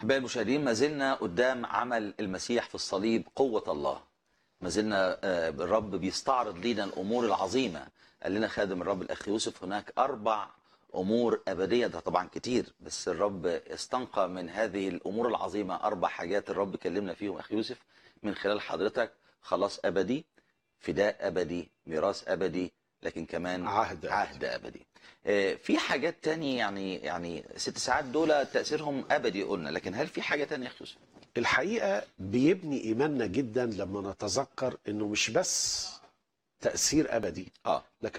أحبائي المشاهدين ما زلنا قدام عمل المسيح في الصليب قوة الله ما زلنا آه، الرب بيستعرض لنا الأمور العظيمة قال لنا خادم الرب الأخ يوسف هناك أربع أمور أبدية ده طبعا كتير بس الرب استنقى من هذه الأمور العظيمة أربع حاجات الرب كلمنا فيهم أخ يوسف من خلال حضرتك خلاص أبدي فداء أبدي ميراث أبدي لكن كمان عهد أبدي. عهد أبدي آه، في حاجات تانية يعني يعني ست ساعات دول تأثيرهم أبدي قلنا لكن هل في حاجة تانية يا أخ يوسف؟ الحقيقه بيبني ايماننا جدا لما نتذكر انه مش بس تاثير ابدي اه لكن